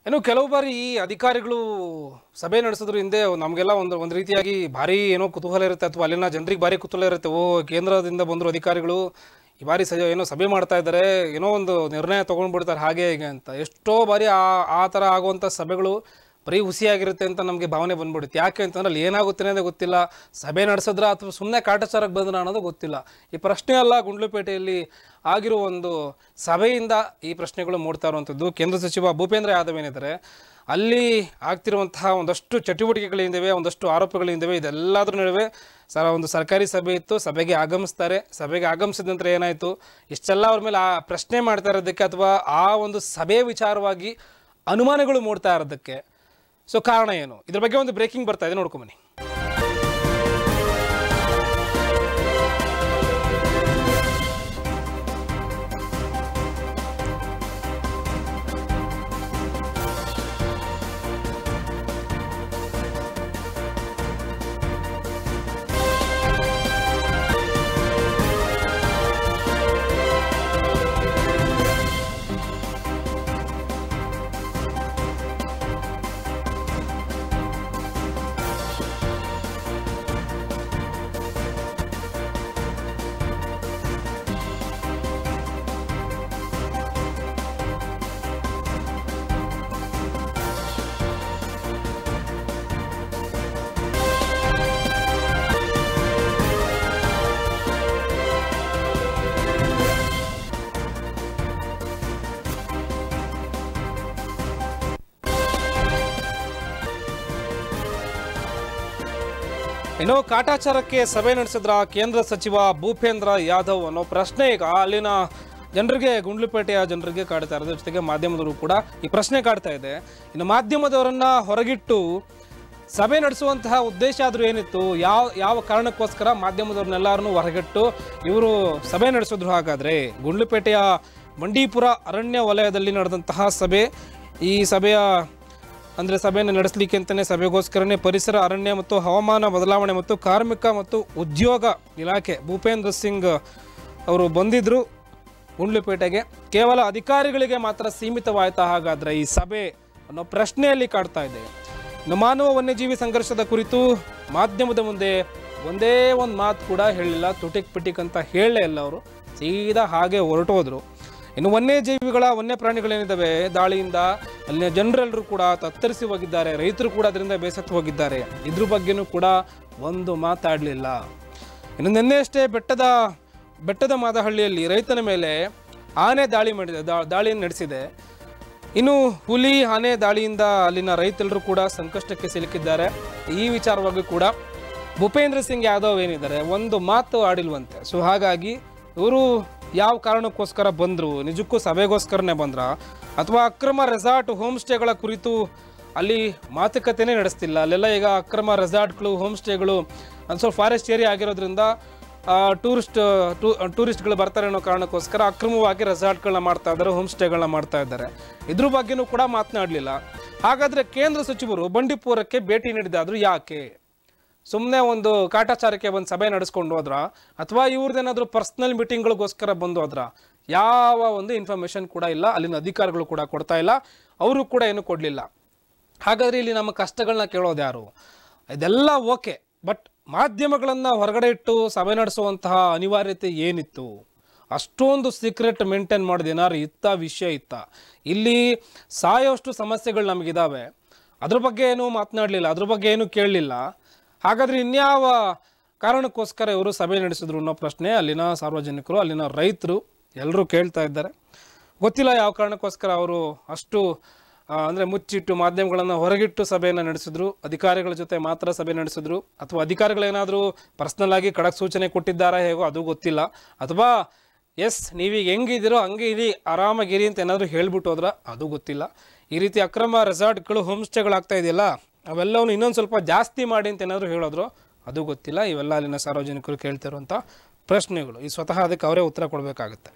ಇನ್ನು ಕೆಲವು ಬಾರಿ ಈ ಅಧಿಕಾರಿಗಳು ಸಭೆ ನಡೆಸಿದ್ರು ಹಿಂದೆ ನಮಗೆಲ್ಲ ಒಂದು ಒಂದು ರೀತಿಯಾಗಿ ಭಾರಿ ಏನೋ ಕುತೂಹಲ ಇರುತ್ತೆ ಅಥವಾ ಅಲ್ಲಿನ ಜನರಿಗೆ ಭಾರಿ ಕುತೂಹಲ ಇರುತ್ತೆ ಓ ಕೇಂದ್ರದಿಂದ ಬಂದರು ಅಧಿಕಾರಿಗಳು ಈ ಬಾರಿ ಸ ಏನೋ ಸಭೆ ಮಾಡ್ತಾ ಇದ್ದಾರೆ ಏನೋ ಒಂದು ನಿರ್ಣಯ ತೊಗೊಂಡ್ಬಿಡ್ತಾರೆ ಹಾಗೆ ಹೀಗೆ ಅಂತ ಎಷ್ಟೋ ಬಾರಿ ಆ ಆ ಥರ ಆಗುವಂಥ ಸಭೆಗಳು ಬರೀ ಹುಸಿಯಾಗಿರುತ್ತೆ ಅಂತ ನಮಗೆ ಭಾವನೆ ಬಂದ್ಬಿಡುತ್ತೆ ಯಾಕೆ ಅಂತಂದ್ರೆ ಅಲ್ಲಿ ಏನಾಗುತ್ತೆ ಅನ್ನೋದೇ ಗೊತ್ತಿಲ್ಲ ಸಭೆ ನಡೆಸಿದ್ರ ಅಥವಾ ಸುಮ್ಮನೆ ಕಾಟಾಚಾರಕ್ಕೆ ಬಂದ್ರ ಅನ್ನೋದು ಗೊತ್ತಿಲ್ಲ ಈ ಪ್ರಶ್ನೆ ಅಲ್ಲ ಗುಂಡ್ಲುಪೇಟೆಯಲ್ಲಿ ಆಗಿರೋ ಒಂದು ಸಭೆಯಿಂದ ಈ ಪ್ರಶ್ನೆಗಳು ಮೂಡ್ತಾ ಇರುವಂಥದ್ದು ಕೇಂದ್ರ ಸಚಿವ ಭೂಪೇಂದ್ರ ಯಾದವ್ ಏನಿದ್ದಾರೆ ಅಲ್ಲಿ ಆಗ್ತಿರುವಂತಹ ಒಂದಷ್ಟು ಚಟುವಟಿಕೆಗಳಿಂದವೆ ಒಂದಷ್ಟು ಆರೋಪಗಳಿಂದವೆ ಇದೆಲ್ಲದರ ನಡುವೆ ಸರ ಒಂದು ಸರ್ಕಾರಿ ಸಭೆ ಇತ್ತು ಸಭೆಗೆ ಆಗಮಿಸ್ತಾರೆ ಸಭೆಗೆ ಆಗಮಿಸಿದ ನಂತರ ಏನಾಯಿತು ಇಷ್ಟೆಲ್ಲ ಅವ್ರ ಮೇಲೆ ಆ ಪ್ರಶ್ನೆ ಮಾಡ್ತಾ ಇರೋದಕ್ಕೆ ಅಥವಾ ಆ ಒಂದು ಸಭೆ ವಿಚಾರವಾಗಿ ಅನುಮಾನಗಳು ಮೂಡ್ತಾ ಇರೋದಕ್ಕೆ ಸೊ ಕಾರಣ ಏನು ಇದ್ರ ಬಗ್ಗೆ ಒಂದು ಬ್ರೇಕಿಂಗ್ ಬರ್ತಾ ಇದೆ ನೋಡ್ಕೊಂಬನ್ನಿ ಇನ್ನು ಕಾಟಾಚಾರಕ್ಕೆ ಸಭೆ ನಡೆಸಿದ್ರ ಕೇಂದ್ರ ಸಚಿವ ಭೂಪೇಂದ್ರ ಯಾದವ್ ಅನ್ನೋ ಪ್ರಶ್ನೆ ಈಗ ಅಲ್ಲಿನ ಜನರಿಗೆ ಗುಂಡ್ಲುಪೇಟೆಯ ಜನರಿಗೆ ಕಾಡ್ತಾ ಇರೋದ್ರ ಜೊತೆಗೆ ಮಾಧ್ಯಮದವರು ಕೂಡ ಈ ಪ್ರಶ್ನೆ ಕಾಡ್ತಾ ಇದೆ ಇನ್ನು ಮಾಧ್ಯಮದವರನ್ನ ಹೊರಗಿಟ್ಟು ಸಭೆ ನಡೆಸುವಂತಹ ಉದ್ದೇಶ ಆದ್ರೂ ಏನಿತ್ತು ಯಾವ ಯಾವ ಕಾರಣಕ್ಕೋಸ್ಕರ ಮಾಧ್ಯಮದವ್ರನ್ನೆಲ್ಲರನ್ನೂ ಹೊರಗಿಟ್ಟು ಇವರು ಸಭೆ ನಡೆಸಿದ್ರು ಹಾಗಾದ್ರೆ ಗುಂಡ್ಲುಪೇಟೆಯ ಬಂಡೀಪುರ ಅರಣ್ಯ ವಲಯದಲ್ಲಿ ನಡೆದಂತಹ ಸಭೆ ಈ ಸಭೆಯ ಅಂದರೆ ಸಭೆಯನ್ನು ನಡೆಸಲಿಕ್ಕೆ ಅಂತಲೇ ಸಭೆಗೋಸ್ಕರನೇ ಪರಿಸರ ಅರಣ್ಯ ಮತ್ತು ಹವಾಮಾನ ಬದಲಾವಣೆ ಮತ್ತು ಕಾರ್ಮಿಕ ಮತ್ತು ಉದ್ಯೋಗ ಇಲಾಖೆ ಭೂಪೇಂದ್ರ ಸಿಂಗ್ ಅವರು ಬಂದಿದ್ದರು ಗುಂಡ್ಲುಪೇಟೆಗೆ ಕೇವಲ ಅಧಿಕಾರಿಗಳಿಗೆ ಮಾತ್ರ ಸೀಮಿತವಾಯ್ತಾ ಹಾಗಾದರೆ ಈ ಸಭೆ ಅನ್ನೋ ಪ್ರಶ್ನೆಯಲ್ಲಿ ಕಾಡ್ತಾ ಇದೆ ಇನ್ನು ಮಾನವ ವನ್ಯಜೀವಿ ಸಂಘರ್ಷದ ಕುರಿತು ಮಾಧ್ಯಮದ ಮುಂದೆ ಒಂದೇ ಒಂದು ಮಾತು ಕೂಡ ಹೇಳಿಲ್ಲ ತುಟಿಕ್ ಪಿಟಿಕ್ ಅಂತ ಹೇಳಲೇ ಇಲ್ಲ ಅವರು ಸೀದಾ ಹಾಗೆ ಹೊರಟೋದ್ರು ಇನ್ನು ವನ್ಯಜೀವಿಗಳ ವನ್ಯ ಪ್ರಾಣಿಗಳೇನಿದ್ದಾವೆ ದಾಳಿಯಿಂದ ಅಲ್ಲಿನ ಜನರೆಲ್ಲರೂ ಕೂಡ ತತ್ತರಿಸಿ ಹೋಗಿದ್ದಾರೆ ರೈತರು ಕೂಡ ಅದರಿಂದ ಬೇಸತ್ತು ಹೋಗಿದ್ದಾರೆ ಇದ್ರ ಬಗ್ಗೆನೂ ಕೂಡ ಒಂದು ಮಾತಾಡಲಿಲ್ಲ ಇನ್ನು ನಿನ್ನೆಯಷ್ಟೇ ಬೆಟ್ಟದ ಬೆಟ್ಟದ ಮಾದಹಳ್ಳಿಯಲ್ಲಿ ರೈತನ ಮೇಲೆ ಆನೆ ದಾಳಿ ಮಾಡಿದೆ ದಾ- ದಾಳಿಯನ್ನು ನಡೆಸಿದೆ ಇನ್ನು ಹುಲಿ ಆನೆ ದಾಳಿಯಿಂದ ಅಲ್ಲಿನ ರೈತರೆಲ್ಲರೂ ಕೂಡ ಸಂಕಷ್ಟಕ್ಕೆ ಸಿಲುಕಿದ್ದಾರೆ ಈ ವಿಚಾರವಾಗಿ ಕೂಡ ಭೂಪೇಂದ್ರ ಸಿಂಗ್ ಯಾದವ್ ಏನಿದ್ದಾರೆ ಒಂದು ಮಾತು ಆಡಿಲ್ವಂತೆ ಸೊ ಹಾಗಾಗಿ ಇವರು ಯಾವ ಕಾರಣಕ್ಕೋಸ್ಕರ ಬಂದರು ನಿಜಕ್ಕೂ ಸಭೆಗೋಸ್ಕರನೇ ಬಂದ್ರ ಅಥವಾ ಅಕ್ರಮ ರೆಸಾರ್ಟ್ ಹೋಮ್ ಸ್ಟೇಗಳ ಕುರಿತು ಅಲ್ಲಿ ಮಾತುಕತೆನೇ ನಡೆಸ್ತಿಲ್ಲ ಅಲ್ಲೆಲ್ಲ ಈಗ ಅಕ್ರಮ ರೆಸಾರ್ಟ್ಗಳು ಹೋಮ್ ಸ್ಟೇಗಳು ಒಂದು ಸ್ವಲ್ಪ ಫಾರೆಸ್ಟ್ ಏರಿಯಾ ಆಗಿರೋದ್ರಿಂದ ಟೂರಿಸ್ಟ್ ಟೂ ಟೂರಿಸ್ಟ್ಗಳು ಬರ್ತಾರೆ ಅನ್ನೋ ಕಾರಣಕ್ಕೋಸ್ಕರ ಅಕ್ರಮವಾಗಿ ರೆಸಾರ್ಟ್ಗಳನ್ನ ಮಾಡ್ತಾ ಇದ್ದಾರೆ ಹೋಮ್ ಸ್ಟೇಗಳನ್ನ ಮಾಡ್ತಾ ಇದ್ದಾರೆ ಇದ್ರ ಬಗ್ಗೆನೂ ಕೂಡ ಮಾತನಾಡಲಿಲ್ಲ ಹಾಗಾದರೆ ಕೇಂದ್ರ ಸಚಿವರು ಬಂಡೀಪುರಕ್ಕೆ ಭೇಟಿ ನೀಡಿದಾದ್ರು ಯಾಕೆ ಸುಮ್ಮನೆ ಒಂದು ಕಾಟಾಚಾರಕ್ಕೆ ಒಂದು ಸಭೆ ನಡೆಸ್ಕೊಂಡು ಹೋದ್ರ ಅಥವಾ ಇವ್ರದ್ದೇನಾದ್ರೂ ಪರ್ಸ್ನಲ್ ಮೀಟಿಂಗ್ಗಳಿಗೋಸ್ಕರ ಬಂದು ಹೋದ್ರ ಯಾವ ಒಂದು ಇನ್ಫಾರ್ಮೇಷನ್ ಕೂಡ ಇಲ್ಲ ಅಲ್ಲಿನ ಅಧಿಕಾರಿಗಳು ಕೂಡ ಕೊಡ್ತಾ ಇಲ್ಲ ಅವರು ಕೂಡ ಏನು ಕೊಡಲಿಲ್ಲ ಹಾಗಾದ್ರೆ ಇಲ್ಲಿ ನಮ್ಮ ಕಷ್ಟಗಳನ್ನ ಕೇಳೋದು ಯಾರು ಇದೆಲ್ಲ ಓಕೆ ಬಟ್ ಮಾಧ್ಯಮಗಳನ್ನು ಹೊರಗಡೆ ಇಟ್ಟು ಸಭೆ ನಡೆಸುವಂತಹ ಅನಿವಾರ್ಯತೆ ಏನಿತ್ತು ಅಷ್ಟೊಂದು ಸೀಕ್ರೆಟ್ ಮೇಂಟೈನ್ ಮಾಡೋದು ಏನಾದ್ರು ಇತ್ತ ವಿಷಯ ಇತ್ತ ಇಲ್ಲಿ ಸಾಯೋಷ್ಟು ಸಮಸ್ಯೆಗಳು ನಮಗಿದಾವೆ ಅದ್ರ ಬಗ್ಗೆ ಏನು ಮಾತನಾಡಲಿಲ್ಲ ಅದ್ರ ಬಗ್ಗೆ ಏನು ಕೇಳಲಿಲ್ಲ ಹಾಗಾದ್ರೆ ಇನ್ಯಾವ ಕಾರಣಕ್ಕೋಸ್ಕರ ಇವರು ಸಭೆ ನಡೆಸಿದ್ರು ಅನ್ನೋ ಪ್ರಶ್ನೆ ಅಲ್ಲಿನ ಸಾರ್ವಜನಿಕರು ಅಲ್ಲಿನ ರೈತರು ಎಲ್ಲರೂ ಕೇಳ್ತಾ ಇದ್ದಾರೆ ಗೊತ್ತಿಲ್ಲ ಯಾವ ಕಾರಣಕ್ಕೋಸ್ಕರ ಅವರು ಅಷ್ಟು ಆ, ಅಂದ್ರೆ ಮುಚ್ಚಿಟ್ಟು ಮಾಧ್ಯಮಗಳನ್ನು ಹೊರಗಿಟ್ಟು ಸಭೆಯನ್ನು ನಡೆಸಿದ್ರು ಅಧಿಕಾರಿಗಳ ಜೊತೆ ಮಾತ್ರ ಸಭೆ ನಡೆಸಿದ್ರು ಅಥವಾ ಅಧಿಕಾರಿಗಳೇನಾದರೂ ಪರ್ಸ್ನಲ್ ಆಗಿ ಖಡಕ್ ಸೂಚನೆ ಕೊಟ್ಟಿದ್ದಾರಾ ಹೇಗೋ ಅದು ಗೊತ್ತಿಲ್ಲ ಅಥವಾ ಎಸ್ ನೀವೀಗ ಹೆಂಗಿದ್ದೀರೋ ಹಂಗೆ ಇರಿ ಆರಾಮಾಗಿರಿ ಅಂತ ಏನಾದರೂ ಹೇಳ್ಬಿಟ್ಟು ಹೋದ್ರ ಅದು ಗೊತ್ತಿಲ್ಲ ಈ ರೀತಿ ಅಕ್ರಮ ರೆಸಾರ್ಟ್ಗಳು ಹೋಮ್ ಸ್ಟೇಗಳಾಗ್ತಾ ಇದೆಯಲ್ಲ ಅವೆಲ್ಲವನ್ನು ಇನ್ನೊಂದು ಸ್ವಲ್ಪ ಜಾಸ್ತಿ ಮಾಡಿ ಅಂತ ಏನಾದರೂ ಹೇಳಿದ್ರು ಅದು ಗೊತ್ತಿಲ್ಲ ಇವೆಲ್ಲ ಅಲ್ಲಿನ ಸಾರ್ವಜನಿಕರು ಕೇಳ್ತಿರುವಂಥ ಪ್ರಶ್ನೆಗಳು ಈ ಸ್ವತಃ ಅದಕ್ಕೆ ಅವರೇ ಉತ್ತರ ಕೊಡಬೇಕಾಗುತ್ತೆ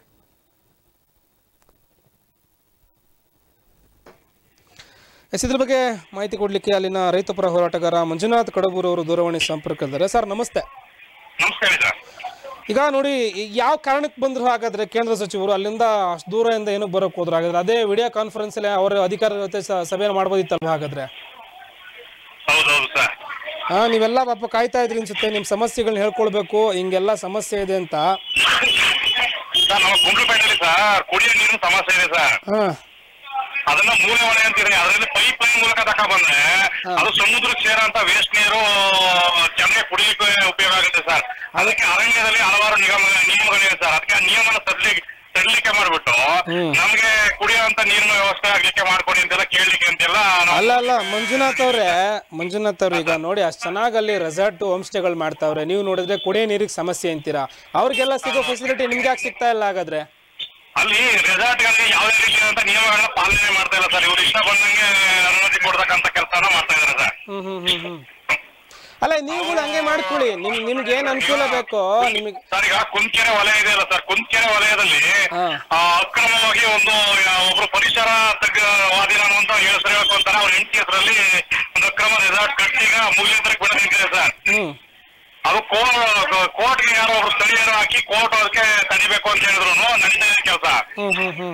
ಎಸ್ ಇದ್ರ ಬಗ್ಗೆ ಮಾಹಿತಿ ಕೊಡಲಿಕ್ಕೆ ಅಲ್ಲಿನ ರೈತಪರ ಹೋರಾಟಗಾರ ಮಂಜುನಾಥ್ ಕಡಬೂರ್ ಅವರು ದೂರವಾಣಿ ಸಂಪರ್ಕದಲ್ಲಿದ್ದಾರೆ ಸರ್ ನಮಸ್ತೆ ನಮಸ್ಕಾರ ಸರ್ ಈಗ ನೋಡಿ ಈ ಯಾವ ಕಾರಣಕ್ಕೆ ಬಂದ್ರು ಹಾಗಾದ್ರೆ ಕೇಂದ್ರ ಸಚಿವರು ಅಲ್ಲಿಂದ ಅಷ್ಟು ದೂರದಿಂದ ಏನು ಬರೋಕ್ ಹೋದ್ರು ಹಾಗಾದ್ರೆ ಅದೇ ವಿಡಿಯೋ ಕಾನ್ಫರೆನ್ಸ್ ಅಲ್ಲಿ ಅವರ ಅಧಿಕಾರಿಗಳ ಜೊತೆ ಸ- ಸಭೆಯನ್ನು ಮಾಡ್ಬೋದಿತ್ತಲ್ವಾ ಹಾಗಾದ್ರೆ ಹೌದೌದು ಸರ್ ಹಾ ನೀವೆಲ್ಲ ಪಾಪ ಕಾಯ್ತಾ ಇದ್ರಿ ಅನ್ಸುತ್ತೆ ನಿಮ್ ಸಮಸ್ಯೆಗಳನ್ನ ಹೇಳ್ಕೊಳ್ಬೇಕು ಹಿಂಗೆಲ್ಲ ಸಮಸ್ಯೆ ಇದೆ ಅಂತ ಸರ್ ನಮ್ಮ ಕುಂಡ್ಲುಪೇಟೆಯಲ್ಲಿ ಸರ್ ಕುಡಿಯೋ ನೀರಿನ ಸಮಸ್ಯೆ ಇದೆ ಸರ್ ಹಾ ಅದನ್ನ ಮೂಲೆ ಹೊಳೆ ಅಂತಿದೆ ಅದರಲ್ಲಿ ಪೈಪ್ ಲೈನ್ ಮೂಲಕ ತಕ ಬಂದ್ರೆ ಅದು ಸಮುದ್ರಕ್ಕೆ ಸೇರೋಂತ ವೇಸ್ಟ್ ನೀರು ಚೆನ್ನಾಗಿ ಕುಡಿಲಿಕ್ಕೆ ಉಪಯೋಗ ಆಗುತ್ತೆ ಸರ್ ಅದಕ್ಕೆ ಅರಣ್ಯದಲ್ಲಿ ಹಲವಾರು ನಿಗಮ ನಿಯಮಗಳಿವೆ ಸರ್ ಅದಕ್ಕೆ ಆ ನಿಯಮನ ಸಡ್ಲಿಕ್ಕೆ ಸಡ್ಲಿಕ್ಕೆ ಮಾಡ್ಬಿಟ್ಟು ಹ್ಮ್. ನಮ್ಗೆ ಕುಡಿಯುವಂತ ನೀರಿನ ವ್ಯವಸ್ಥೆ ಆಗ್ಲಿಕ್ಕೆ ಮಾಡ್ಕೊಡಿ ಅಂತೆಲ್ಲ ಕೇಳಲಿಕ್ಕೆ ಅಂತೆಲ್ಲ ನಾವು ಅಲ್ಲ ಅಲ್ಲ ಮಂಜುನಾಥ್ ಅವ್ರೆ ಮಂಜುನಾಥ್ ಅವ್ರು ಈಗ ನೋಡಿ ಅಷ್ಟು ಚೆನ್ನಾಗಿ ಅಲ್ಲಿ ರೆಸಾರ್ಟ್ ಹೋಮ್ ಸ್ಟೇಗಳು ಮಾಡ್ತಾವ್ರೆ ನೀವು ನೋಡಿದ್ರೆ ಕುಡಿಯೋ ನೀರಿಗೆ ಸಮಸ್ಯೆ ಅಂತೀರಾ ಅವ್ರಿಗೆಲ್ಲ ಸಿಗೋ ಫೆಸಿಲಿಟಿ ನಿಮ್ಗೆ ಯಾಕೆ ಸಿಗ್ತಾ ಇಲ್ಲ ಹಾಗಾದ್ರೆ ಅಲ್ಲಿ ರೆಸಾರ್ಟ್ ಗಳಿಗೆ ಯಾವುದೇ ರೀತಿಯಾದಂತ ನಿಯಮಗಳನ್ನ ಪಾಲನೆ ಮಾಡ್ತಾ ಇಲ್ಲ ಸರ್ ಇವ್ರು ಇಷ್ಟ ಬಂದಂಗೆ ಅನುಮತಿ ಕೊಡ್ತಕ್ಕಂತ ಕೆಲಸನ ಮಾಡ್ತಾ ಇದಾರೆ ಸರ್ ಹ್ಮ್ ಹ್ಮ್ ಹ್ಮ್ ಹ್ಮ್ ಅಲ್ಲ ನೀವುಗಳು ಹಂಗೆ ಮಾಡ್ಕೊಳ್ಳಿ ನಿಮ್ ನಿಮ್ಗೆ ಏನ್ ಅನುಕೂಲ ಬೇಕೋ ನಿಮಗೆ ಸರ್ ಈಗ ಕುಂಕೆರೆ ವಲಯ ಇದೆಯಲ್ಲ ಸರ್ ಕುಂಕೆರೆ ವಲಯದಲ್ಲಿ ಹಾ. ಆ, ಅಕ್ರಮವಾಗಿ ಒಂದು ಆ, ಒಬ್ರು ಪರಿಸರ ತಜ್ಞವಾದಿ ನಾನು ಅಂತ ಹೇಳ್ಸಬೇಕು ಅಂತಾರೆ ಅವ್ರ ಹೆಂಡತಿ ಹೆಸರಲ್ಲಿ ಒಂದು ಅಕ್ರಮ ರೆಸಾರ್ಟ್ ಕಟ್ಟಿ ಈಗ ಮುಗಿಯಂತರಕ್ಕೆ ಬಿಡ ನಿಂತಿದೆ ಸರ್ ಹ್ಮ್ ಅದು ಕೋರ್ಟ್ಗೆ ಯಾರೋ ಒಬ್ರು ಸ್ಥಳೀಯರು ಹಾಕಿ ಕೋರ್ಟ್ ಅದಕ್ಕೆ ತಡಿಬೇಕು ಅಂತ ಹೇಳಿದ್ರು ನಡೀತಾ ಇದೆ ಕೆಲಸ ಹ್ಮ್ ಹ್ಮ್ ಹ್ಮ್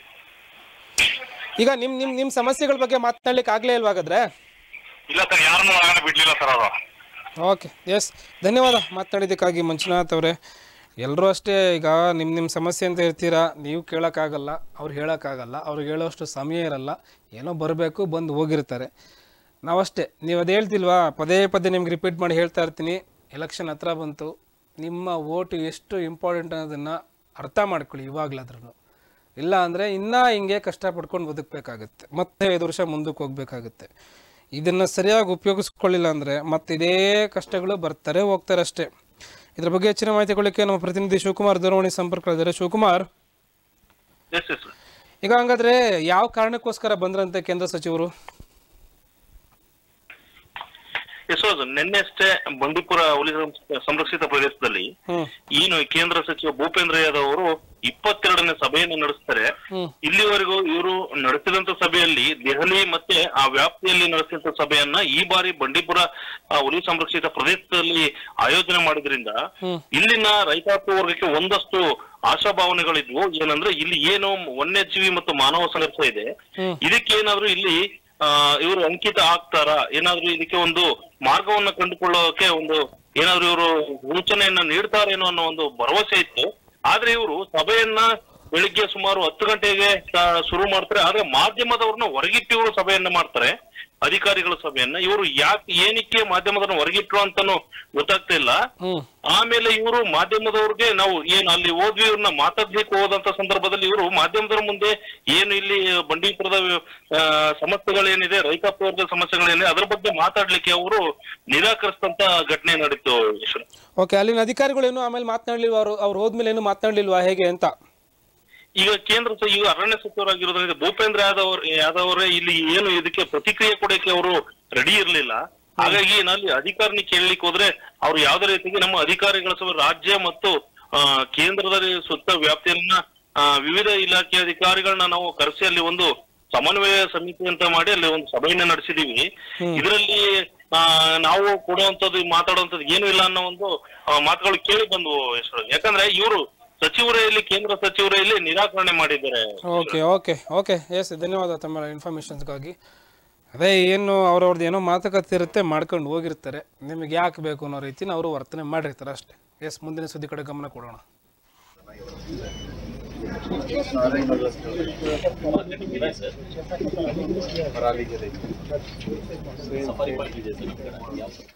ಈಗ ನಿಮ್ ನಿಮ್ ನಿಮ್ ಸಮಸ್ಯೆಗಳ ಬಗ್ಗೆ ಮಾತನಾಡ್ಲಿಕ್ಕೆ ಆಗ್ಲೇ ಇಲ್ವಾ ಹಾಗಾದ್ರೆ ಇಲ್ಲ ಸರ್ ಯಾರನ್ನೂ ಒಳಗಡೆ ಬಿಡ್ಲಿಲ್ಲ ಸರ್ ಅವರು ಓಕೆ ಎಸ್ ಧನ್ಯವಾದ ಮಾತನಾಡಿದ್ದಕ್ಕಾಗಿ ಮಂಜುನಾಥ್ ಅವರೇ ಎಲ್ಲರೂ ಅಷ್ಟೇ ಈಗ ನಿಮ್ಮ ನಿಮ್ಮ ಸಮಸ್ಯೆ ಅಂತ ಇರ್ತೀರಾ ನೀವು ಕೇಳೋಕ್ಕಾಗಲ್ಲ ಅವ್ರು ಹೇಳೋಕ್ಕಾಗಲ್ಲ ಅವ್ರಿಗೆ ಹೇಳೋಷ್ಟು ಸಮಯ ಇರಲ್ಲ ಏನೋ ಬರಬೇಕು ಬಂದು ಹೋಗಿರ್ತಾರೆ ನಾವಷ್ಟೇ ನೀವು ಅದು ಹೇಳ್ತಿಲ್ವಾ ಪದೇ ಪದೇ ನಿಮ್ಗೆ ರಿಪೀಟ್ ಮಾಡಿ ಹೇಳ್ತಾ ಇರ್ತೀನಿ ಎಲೆಕ್ಷನ್ ಹತ್ರ ಬಂತು ನಿಮ್ಮ ಓಟು ಎಷ್ಟು ಇಂಪಾರ್ಟೆಂಟ್ ಅನ್ನೋದನ್ನು ಅರ್ಥ ಮಾಡ್ಕೊಳ್ಳಿ ಇವಾಗಲಾದ್ರೂ ಇಲ್ಲ ಅಂದರೆ ಇನ್ನೂ ಹಿಂಗೆ ಕಷ್ಟಪಡ್ಕೊಂಡು ಬದುಕಬೇಕಾಗುತ್ತೆ ಮತ್ತೆ ಐದು ವರ್ಷ ಮುಂದಕ್ಕೆ ಹೋಗ್ಬೇಕಾಗುತ್ತೆ ಇದನ್ನು ಸರಿಯಾಗಿ ಉಪಯೋಗಿಸ್ಕೊಳ್ಳಿಲ್ಲ ಅಂದರೆ ಮತ್ತೆ ಇದೇ ಕಷ್ಟಗಳು ಬರ್ತಾರೆ ಹೋಗ್ತಾರೆ ಅಷ್ಟೇ ಇದ್ರ ಬಗ್ಗೆ ಹೆಚ್ಚಿನ ಮಾಹಿತಿ ಕೊಡಲಿಕ್ಕೆ ನಮ್ಮ ಪ್ರತಿನಿಧಿ ಶಿವಕುಮಾರ್ ದೂರವಾಣಿ ಸಂಪರ್ಕದಲ್ಲಿದ್ದಾರೆ ಶಿವಕುಮಾರ್ ಎಸ್ ಎಸ್ ಈಗ ಹಂಗಾದ್ರೆ ಯಾವ ಕಾರಣಕ್ಕೋಸ್ಕರ ಬಂದ್ರಂತೆ ಕೇಂದ್ರ ಸಚಿವರು ಯಶೋದ್ ನಿನ್ನೆ ಅಷ್ಟೇ ಬಂಡೀಪುರ ಹುಲಿ ಸಂ- ಸಂರಕ್ಷಿತ ಪ್ರದೇಶದಲ್ಲಿ ಹ್ಮ್ ಏನು ಕೇಂದ್ರ ಸಚಿವ ಭೂಪೇಂದ್ರ ಯಾದವ್ ಅವರು ಇಪ್ಪತ್ತೆರಡನೇ ಸಭೆಯನ್ನು ನಡೆಸ್ತಾರೆ ಹ್ಮ್ ಇಲ್ಲಿವರೆಗೂ ಇವರು ನಡೆಸಿದಂತ ಸಭೆಯಲ್ಲಿ ದೆಹಲಿ ಮತ್ತೆ ಆ ವ್ಯಾಪ್ತಿಯಲ್ಲಿ ನಡೆಸಿದಂತ ಸಭೆಯನ್ನ ಈ ಬಾರಿ ಬಂಡೀಪುರ ಆ, ಹುಲಿ ಸಂರಕ್ಷಿತ ಪ್ರದೇಶದಲ್ಲಿ ಆಯೋಜನೆ ಮಾಡಿದ್ರಿಂದ ಹ್ಮ್. ಇಲ್ಲಿನ ರೈತಾಪಿ ವರ್ಗಕ್ಕೆ ಒಂದಷ್ಟು ಆಶಾಭಾವನೆಗಳಿದ್ವು ಏನಂದ್ರೆ ಇಲ್ಲಿ ಏನು ವನ್ಯಜೀವಿ ಮತ್ತು ಮಾನವ ಸಂಘರ್ಷ ಇದೆ ಹ್ಮ್. ಇದಕ್ಕೆ ಏನಾದ್ರೂ ಇಲ್ಲಿ ಆ ಇವರು ಅಂಕಿತ ಆಗ್ತಾರಾ ಏನಾದ್ರೂ ಇದಕ್ಕೆ ಒಂದು ಮಾರ್ಗವನ್ನ ಕಂಡುಕೊಳ್ಳೋಕೆ ಒಂದು ಏನಾದ್ರೂ ಇವರು ಸೂಚನೆಯನ್ನ ನೀಡ್ತಾರೇನೋ ಅನ್ನೋ ಒಂದು ಭರವಸೆ ಇತ್ತು ಆದ್ರೆ ಇವರು ಸಭೆಯನ್ನ ಬೆಳಿಗ್ಗೆ ಸುಮಾರು ಹತ್ತು ಗಂಟೆಗೆ ಸ- ಶುರು ಮಾಡ್ತಾರೆ ಆದ್ರೆ ಮಾಧ್ಯಮದವ್ರನ್ನ ಹೊರಗಿಟ್ಟು ಇವರು ಸಭೆಯನ್ನ ಮಾಡ್ತಾರೆ ಅಧಿಕಾರಿಗಳ ಸಭೆಯನ್ನ ಇವರು ಯಾಕೆ ಏನಕ್ಕೆ ಮಾಧ್ಯಮದವ್ರನ್ನ ಹೊರಗಿಟ್ರು ಅಂತಾನು ಗೊತ್ತಾಗ್ತಾ ಇಲ್ಲ ಹ್ಮ್ ಆಮೇಲೆ ಇವರು ಮಾಧ್ಯಮದವ್ರಿಗೆ ನಾವು ಏನು ಅಲ್ಲಿ ಹೋದ್ವಿ ಇವ್ರನ್ನ ಮಾತಾಡ್ಲಿಕ್ಕೆ ಹೋದಂತ ಸಂದರ್ಭದಲ್ಲಿ ಇವರು ಮಾಧ್ಯಮದವ್ರ ಮುಂದೆ ಏನು ಇಲ್ಲಿ ಬಂಡೀಪುರದ ಆ, ಸಮಸ್ಯೆಗಳೇನಿದೆ ರೈತಾಪಿ ವರ್ಗದ ಸಮಸ್ಯೆಗಳೇನಿದೆ ಅದ್ರ ಬಗ್ಗೆ ಮಾತಾಡ್ಲಿಕ್ಕೆ ಅವರು ನಿರಾಕರಿಸಿದಂತ ಘಟನೆ ನಡೀತು ಈಶ್ವರ ಓಕೆ ಅಲ್ಲಿನ ಅಧಿಕಾರಿಗಳು ಏನು ಆಮೇಲೆ ಮಾತನಾಡ್ಲಿಲ್ವಾ ಅವರು ಅವ್ರು ಹೋದ್ಮೇಲೆ ಏನು ಮಾತನಾಡ್ಲಿಲ್ವಾ ಹೇಗೆ ಅಂತ ಈಗ ಕೇಂದ್ರ ಸ- ಈಗ ಅರಣ್ಯ ಸಚಿವರಾಗಿರೋದ್ರಿಂದ ಭೂಪೇಂದ್ರ ಯಾದವ್ ಅವ್ರ- ಯಾದವ್ ಅವರೇ ಇಲ್ಲಿ ಏನು ಇದಕ್ಕೆ ಪ್ರತಿಕ್ರಿಯೆ ಕೊಡಕ್ಕೆ ಅವರು ರೆಡಿ ಇರ್ಲಿಲ್ಲ ಹಾಗಾಗಿ ನಲ್ಲಿ ಅಧಿಕಾರಿನಿ ಕೇಳಲಿಕ್ಕೆ ಹೋದ್ರೆ ಅವ್ರು ಯಾವ್ದೇ ರೀತಿಗೆ ನಮ್ಮ ಅಧಿಕಾರಿಗಳ ಸಹ ರಾಜ್ಯ ಮತ್ತು ಆ, ಕೇಂದ್ರದಲ್ಲಿ ಸುತ್ತ ವ್ಯಾಪ್ತಿಯನ್ನ ಆ, ವಿವಿಧ ಇಲಾಖೆ ಅಧಿಕಾರಿಗಳನ್ನ ನಾವು ಕರೆಸಿ ಅಲ್ಲಿ ಒಂದು ಸಮನ್ವಯ ಸಮಿತಿ ಅಂತ ಮಾಡಿ ಅಲ್ಲಿ ಒಂದು ಸಭೆಯನ್ನ ನಡೆಸಿದೀವಿ ಇದರಲ್ಲಿ ಆ, ನಾವು ಕೊಡುವಂತದ್ದು ಮಾತಾಡುವಂತದ್ದು ಏನು ಇಲ್ಲ ಅನ್ನೋ ಒಂದು ಆ, ಮಾತುಗಳು ಕೇಳಿ ಬಂದ್ವು ಯಶ್ವರಾಜ್ ಯಾಕಂದ್ರೆ ಇವರು ಸಚಿವರೇ ಇಲ್ಲಿ ಕೇಂದ್ರ ಸಚಿವರೇ ಇಲ್ಲಿ ನಿರಾಕರಣೆ ಮಾಡಿದ್ದಾರೆ ಓಕೆ ಓಕೆ ಓಕೆ ಎಸ್ ಧನ್ಯವಾದ ತಮ್ಮ ಇನ್ಫಾರ್ಮೇಷನ್ಸ್ಗಾಗಿ ಅದೇ ಏನು ಅವ್ರವ್ರದ್ದು ಏನೋ ಮಾತುಕತೆ ಇರುತ್ತೆ ಮಾಡ್ಕೊಂಡು ಹೋಗಿರ್ತಾರೆ ನಿಮಗೆ ಯಾಕೆ ಬೇಕು ಅನ್ನೋ ರೀತಿನ ಅವರು ವರ್ತನೆ ಮಾಡಿರ್ತಾರೆ ಅಷ್ಟೇ ಎಸ್ ಮುಂದಿನ ಸುದ್ದಿ ಕಡೆ ಗಮನ ಕೊಡೋಣ